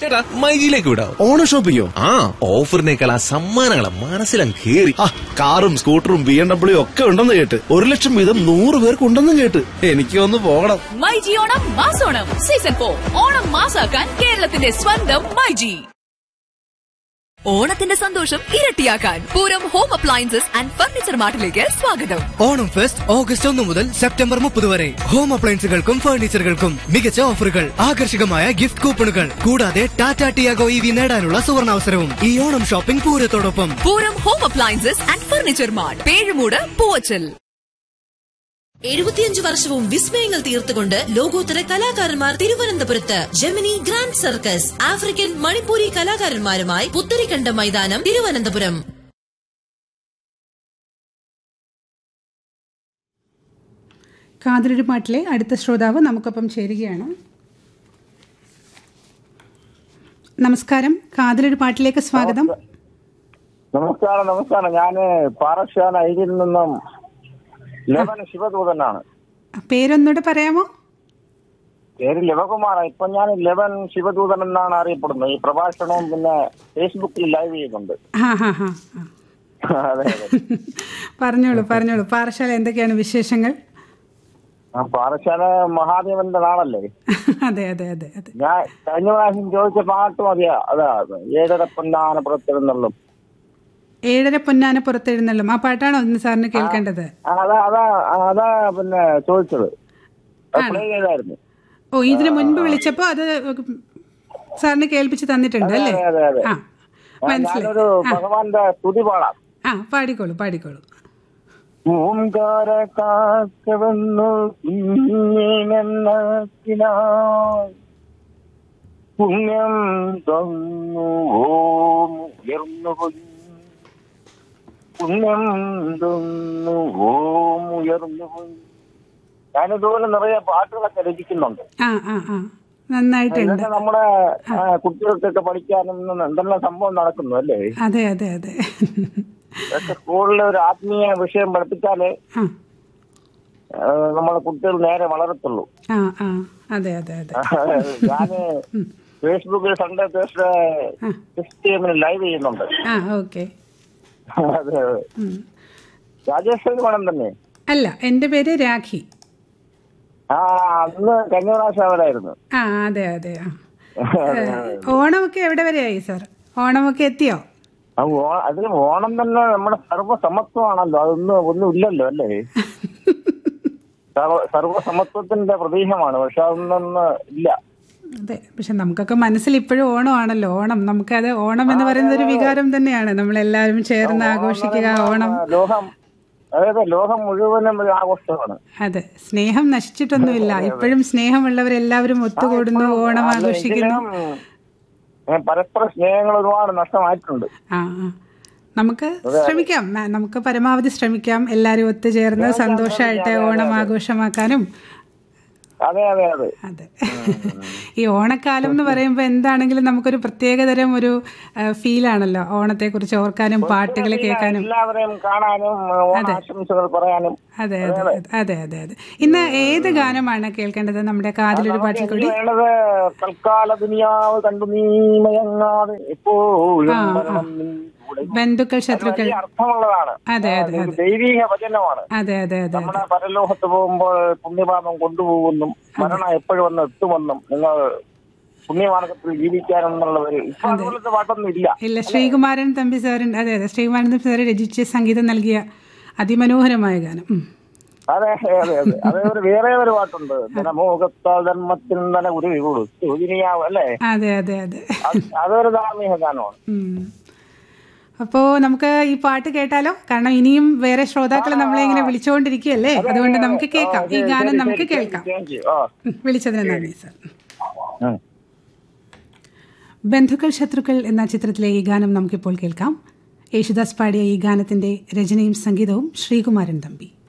ചേട്ടാ മൈജിയിലേക്ക് വിടാം ഓണ ഷോപ്പിങ്ങോ ആ ഓഫറിനേക്കാൾ ആ സമ്മാനങ്ങളെ മനസ്സിലങ്ങ് കേറി ആ കാറും സ്കൂട്ടറും ബി എം ഡബ്ല്യു ഒക്കെ ഉണ്ടെന്ന് കേട്ട് ഒരു ലക്ഷം വീതം നൂറ് പേർക്ക് ഉണ്ടെന്നും കേട്ട് എനിക്ക് ഒന്ന് പോകണം മൈജി ഓണം മാസോണം സീസൺ ഫോർ ഓണം മാസാക്കാൻ കേരളത്തിന്റെ സ്വന്തം മൈജി ഓണത്തിന്റെ സന്തോഷം ഇരട്ടിയാക്കാൻ Pooram home appliances and furniture മാർട്ടിലേക്ക് സ്വാഗതം ഓണം ഫെസ്റ്റ് ഓഗസ്റ്റ് ഒന്ന് മുതൽ സെപ്റ്റംബർ മുപ്പത് വരെ ഹോം അപ്ലയൻസുകൾക്കും ഫർണിച്ചറുകൾക്കും മികച്ച ഓഫറുകൾ ആകർഷകമായ ഗിഫ്റ്റ് കൂപ്പണുകൾ കൂടാതെ ടാറ്റ ടിയാഗോ ഇ വി നേടാനുള്ള സുവർണാവസരവും ഈ ഓണം ഷോപ്പിംഗ് പൂരത്തോടൊപ്പം Pooram home appliances and furniture mart Pezhumoodu Poovachal എഴുപത്തിയഞ്ച് വർഷവും വിസ്മയങ്ങൾ തീർത്തുകൊണ്ട് ലോകോത്തര കലാകാരന്മാർ തിരുവനന്തപുരത്ത് Gemini grand circus African Manipuri കലാകാരന്മാരുമായി പുത്തരിക്കണ്ട മൈതാനം തിരുവനന്തപുരം കാതിലൊരു പാട്ടിലെ അടുത്ത ശ്രോതാവ് നമുക്കൊപ്പം ചേരുകയാണ് നമസ്കാരം കാതിലൊരു പാട്ടിലേക്ക് സ്വാഗതം നമസ്കാരം നമസ്കാരം ഞാന് പാറശാല ഐരിയിൽ നിന്നും ലവൻ ശിവദൂതനാണ് പേരൊന്നുകൂടെ പറയാമോ പേര് ലവകുമാറാണ് ഇപ്പൊ ഞാൻ ലവൻ ശിവദൂതൻ എന്നാണ് അറിയപ്പെടുന്നത് ഈ പ്രഭാഷണവും പിന്നെ ഫേസ്ബുക്കിൽ ലൈവ് ചെയ്യുന്നുണ്ട് ഹാ ഹാ ഹാ ആ. അതെ അതെ പറഞ്ഞോളൂ പറഞ്ഞോളൂ പാറശാല എന്തൊക്കെയാണ് വിശേഷങ്ങൾ ആ പാറശാല മഹാദേവന്റെ നാളല്ലേ അതെ അതെ അതെ അതെ ഞാൻ കഴിഞ്ഞ പ്രാവശ്യം ചോദിച്ച പാട്ട് മതിയാ അതാ ഏഴര പൊന്നാന പുറത്തിരുന്നുള്ളൂ ഏഴര പൊന്നാന പുറത്തെഴുന്നള്ളും ആ പാട്ടാണോ ഇന്ന് സാറിന് കേൾക്കേണ്ടത് അതാ അതാ അതാ പിന്നെ ചോദിച്ചത് പ്ലേ ചെയ്തായിരുന്നു ഓ ഇതിനു മുൻപ് വിളിച്ചപ്പോ അത് സാറിന് കേൾപ്പിച്ച് തന്നിട്ടുണ്ട് അല്ലേ അതെ അതെ അതെ ആ ആ, മനസ്സിലായി ഞാനൊരു ഭഗവാന്റെ സ്തുതി പാടാം ആ പാടിക്കോളൂ പാടിക്കോളൂ ഓംകാര കാക്കവന്നു കുഞ്ഞിനെന്നാക്കിനായി പുണ്യം തന്നു ഓം ഉയർന്നു പോയി പുണ്യം തന്നു ഓം ഉയർന്നു പോയി ഞാനിതുപോലെ നിറയെ പാട്ടുകളൊക്കെ രചിക്കുന്നുണ്ട് ആ ആ ആ നന്നായിട്ടുണ്ട് ഇതൊക്കെ നമ്മുടെ ആ, കുട്ടികൾക്കൊക്കെ പഠിക്കാനും എന്തെല്ലാം സംഭവം നടക്കുന്നു അല്ലേ അതെ അതെ അതെ ഇതൊക്കെ സ്കൂളിൽ ഒരു ആത്മീയ വിഷയം പഠിപ്പിച്ചാലേ ആ ആ, നമ്മളെ കുട്ടികൾ നേരെ വളരത്തുള്ളൂ ആ ആ അതെ അതെ അതെ ഞാന് ഫേസ്ബുക്കിൽ സൺഡേ തേഴ്സ്ഡേ സിസ്റ്റമിന് ലൈവ് ചെയ്യുന്നുണ്ട് ആ ഓക്കെ അതെ രാജേഷ് വേണം തന്നെ അല്ല എൻ്റെ പേര് രാഖി ആ അന്ന് കഴിഞ്ഞ പ്രാവശ്യം അവരായിരുന്നു ആ അതെ അതെ ആ ഏ, ഓണമൊക്കെ എവിടെ വരെയായി സാർ ഓണമൊക്കെ എത്തിയോ ആ, ഓ- അതിന് ഓണം തന്നെ നമ്മുടെ സർവ്വസമത്വമാണല്ലോ അതൊന്നും ഒന്നും ഇല്ലല്ലോ അല്ലേ സർവ- സർവ്വസമത്വത്തിന്റെ പ്രതീകമാണ് പക്ഷെ അതൊന്നും ഇല്ല അതെ പക്ഷെ നമുക്കൊക്കെ മനസ്സിൽ ഇപ്പോഴും ഓണമാണല്ലോ ഓണം നമുക്കത് ഓണം എന്ന് പറയുന്നത് ഒരു വികാരം തന്നെയാണ് നമ്മളെല്ലാവരും ചേർന്ന് ആഘോഷിക്കുക ഓണം ലോകം അതായത് ലോകം മുഴുവനും ഒരു ആഘോഷമാണ് അതെ സ്നേഹം നശിച്ചിട്ടൊന്നുമില്ല ഇപ്പോഴും സ്നേഹമുള്ളവരെല്ലാവരും ഒത്തുകൂടുന്നു ഓണം ആഘോഷിക്കുന്നു എങ്കിലും, ഏ, പരസ്പര സ്നേഹങ്ങൾ ഒരുപാട് നഷ്ടമായിട്ടുണ്ട് ആ ആ. നമുക്ക് ശ്രമിക്കാം മ- നമുക്ക് പരമാവധി ശ്രമിക്കാം എല്ലാവരും ഒത്തുചേർന്ന് സന്തോഷമായിട്ട് ഓണം ആഘോഷമാക്കാനും അതെ അതെ അതെ അതെ ഈ ഓണക്കാലം എന്ന് പറയുമ്പോൾ എന്താണെങ്കിലും നമുക്കൊരു പ്രത്യേകതരം ഒരു ഫീലാണല്ലോ ഓണത്തെക്കുറിച്ച് ഓർക്കാനും പാട്ടുകൾ കേൾക്കാനും എല്ലാവരെയും കാണാനും ഓണാശംസകൾ പറയാനും അതെ അതെ അതെ, അതെ അതെ അതെ ഇന്ന് ഏത് ഗാനമാണ് കേൾക്കേണ്ടത് നമ്മുടെ കാതിലൊരു പാട്ടിൽ കൂടി വേണ്ടത് തൽക്കാല ദുനിയാവ് കണ്ടു നീ മയങ്ങാതെ എപ്പോഴും വരണം നിൻ കൂടെ. ബന്ധുക്കൾ ശത്രുക്കൾ വലിയ അർത്ഥമുള്ളതാണ് അതെ, ആ, അതെ, ഇത് ദൈവീക വചനമാണ് അതെ അതെ അതെ നമ്മുടെ പരലോകത്ത് പോകുമ്പോൾ പുണ്യപാപം കൊണ്ടുപോകുന്നും മരണം എപ്പോഴും വന്ന് എത്തുമെന്നും നിങ്ങൾ പുണ്യമാർഗത്തിൽ ജീവിക്കാനെന്നുള്ള ഒരു ഇപ്പൊ അതുപോലത്തെ പാട്ടൊന്നും ഇല്ല ഇല്ല ശ്രീകുമാരൻ തമ്പി സാറിൻ അതെ അതെ ശ്രീകുമാരൻ തമ്പി സാറ് രചിച്ച് സംഗീതം നൽകിയ അതിമനോഹരമായ ഗാനം ഉം. അതെ അതെ അതെ അതേപോലെ വേറെ ഒരു പാട്ടുണ്ട് ജനമോഹത്താൽ ധർമ്മത്തിൽ തന്നെ ഒരു കൊടുത്തു അല്ലേ അതെ അതെ അതെ അത് അതൊരു ധാർമ്മിക ഗാനമാണ് ഉം. അപ്പോ നമുക്ക് ഈ പാട്ട് കേട്ടാലോ കാരണം ഇനിയും വേറെ ശ്രോതാക്കൾ നമ്മളെ ഇങ്ങനെ വിളിച്ചുകൊണ്ടിരിക്കുകയല്ലേ അതുകൊണ്ട് നമുക്ക് കേൾക്കാം ഈ ഗാനം നമുക്ക് കേൾക്കാം താങ്ക് യു ആ ഉം, വിളിച്ചതിന് നന്ദി സാർ ഉം. ബന്ധുക്കൾ ശത്രുക്കൾ എന്ന ചിത്രത്തിലെ ഈ ഗാനം നമുക്കിപ്പോൾ കേൾക്കാം യേശുദാസ് പാടിയ ഈ ഗാനത്തിന്റെ രചനയും സംഗീതവും ശ്രീകുമാരൻ തമ്പി